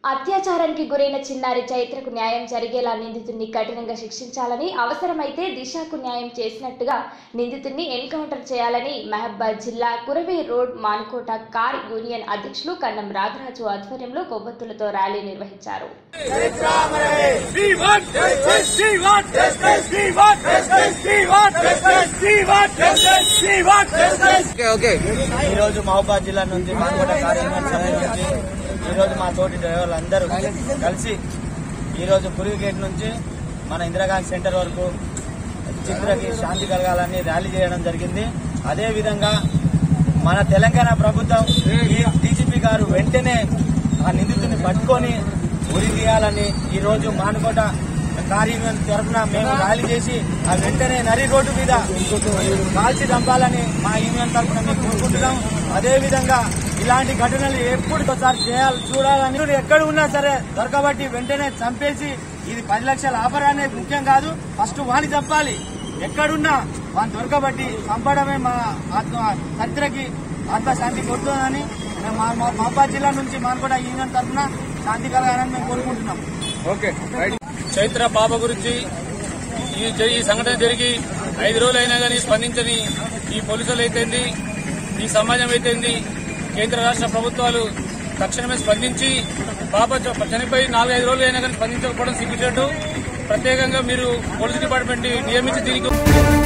అత్యాచారానికి గురైన చిన్నారి చైత్రకు న్యాయం జరిగేలా నిందితుడిని కఠినంగా శిక్షించాలని అవసరమైతే దిశకు న్యాయం చేసినట్టుగా నిందితుడిని ఎన్కౌంటర్ చేయాలని మహబాద్ జిల్లా Kuravi road Manukota car union అధ్యక్షులు కన్నం రాగరాజు ఆధ్వర్యంలో కొవ్వొత్తులతో ర్యాలీ నిర్వహించారు We want justice. We want justice. We want justice. We want justice. We want justice. We want justice. Okay okay ఈ రోజు మహబాద్ జిల్లా నుంచి మానకోట కార్యక్రమం సభ నుంచి ఈ రోజు మా తోటి డ్రైవర్లు అందరూ కలిసి ఈ రోజు పురిగి గేట్ నుంచి మన ఇందిరాగాంధీ సెంటర్ వరకు చిత్రకి శాంతి కలగాలని ర్యాలీ చేయడం జరిగింది అదే విధంగా మన తెలంగాణ ప్రభుత్వం ఈ డీజీపీ గారు వెంటనే ఆ నిందితుని పట్టుకొని ఉరి తీయాలని ఈ రోజు మానకోట కార్యక్రమం తరఫున మేము ర్యాలీ చేసి ఆ వెంటనే నరి రోడ్డు మీద కాల్చి చంపాలని మా యూనియన్ తరఫున మేము కోరుకుంటున్నాం అదే విధంగా ఇలాంటి ఘటనలు ఎప్పుడు ఒకసారి చేయాలి చూడాలని మీరు ఎక్కడ ఉన్నా సరే దొరకబట్టి వెంటనే చంపేసి ఇది పది లక్షల ఆఫర్ అనేది ముఖ్యం కాదు ఫస్ట్ వాణి చంపాలి ఎక్కడున్నా వాని దొరకబట్టి చంపడమే మా ఆత్మ చరిత్రకి ఆత్మశాంతి కొడుతుందని మేము మా మా- మహబాద్ జిల్లా నుంచి మానకోట యూనియన్ తరఫున శాంతి కలగాలని మేము కోరుకుంటున్నాం ఓకే రైట్ చైత్ర పాప గురించి ఈ ఈ సంఘటన జరిగి ఐదు రోజులు అయినా కానీ స్పందించని ఈ పోలీసులు అయితేంది ఈ సమాజం అయితేంది కేంద్ర రాష్ట్ర ప్రభుత్వాలు తక్షణమే స్పందించి పాప చ- చనిపోయి నాలుగైదు రోజులు అయినా కానీ స్పందించకపోవడం సిగ్గుచేటు ప్రత్యేకంగా మీరు పోలీస్ డిపార్ట్మెంట్ నియమించి దీనికి